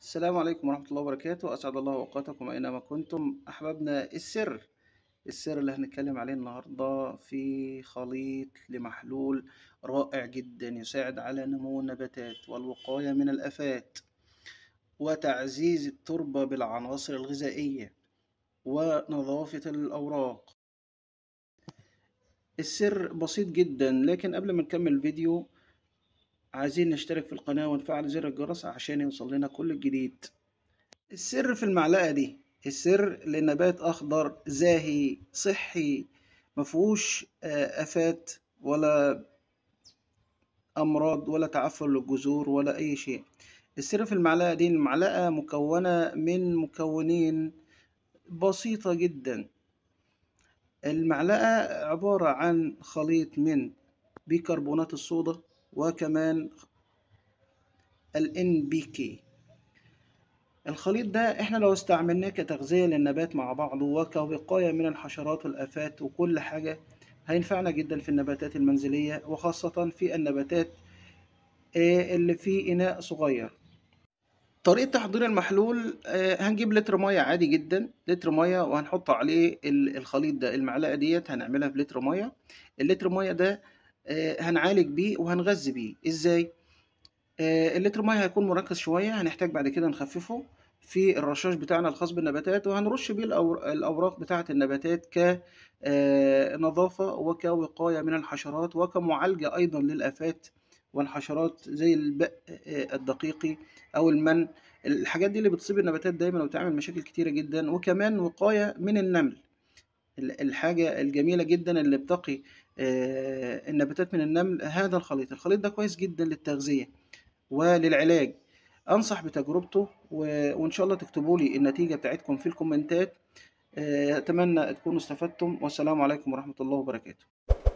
السلام عليكم ورحمة الله وبركاته أسعد الله أوقاتكم أينما كنتم أحبابنا السر السر اللي هنتكلم عليه النهاردة في خليط لمحلول رائع جدا يساعد على نمو النباتات والوقاية من الآفات وتعزيز التربة بالعناصر الغذائية ونظافة الأوراق السر بسيط جدا لكن قبل ما نكمل الفيديو عايزين نشترك في القناة ونفعل زر الجرس عشان يوصل لنا كل الجديد السر في المعلقة دي السر لنبات أخضر زاهي صحي مفهوش آفات ولا أمراض ولا تعفن للجذور ولا أي شيء السر في المعلقة دي المعلقة مكونة من مكونين بسيطة جدا المعلقة عبارة عن خليط من بيكربونات الصودا وكمان ال NPK الخليط ده احنا لو استعملناه كتغذية للنبات مع بعضه وكوقاية من الحشرات والآفات وكل حاجة هينفعنا جدا في النباتات المنزلية وخاصة في النباتات اللي في إناء صغير طريقة تحضير المحلول هنجيب لتر مية عادي جدا لتر مية وهنحط عليه الخليط ده المعلقة ديت هنعملها في لتر مية اللتر مية ده هنعالج بيه وهنغذي بيه ازاي اللتر ميه هيكون مركز شويه هنحتاج بعد كده نخففه في الرشاش بتاعنا الخاص بالنباتات وهنرش بيه الاوراق بتاعه النباتات كنظافه وكوقايه من الحشرات وكمعالجه ايضا للافات والحشرات زي البق الدقيقي او المن الحاجات دي اللي بتصيب النباتات دايما وبتعمل مشاكل كتيره جدا وكمان وقايه من النمل الحاجة الجميلة جدا اللي بتقي النباتات من النمل هذا الخليط الخليط ده كويس جدا للتغذية وللعلاج أنصح بتجربته وإن شاء الله تكتبوا لي النتيجة بتاعتكم في الكومنتات أتمنى تكونوا استفدتم والسلام عليكم ورحمة الله وبركاته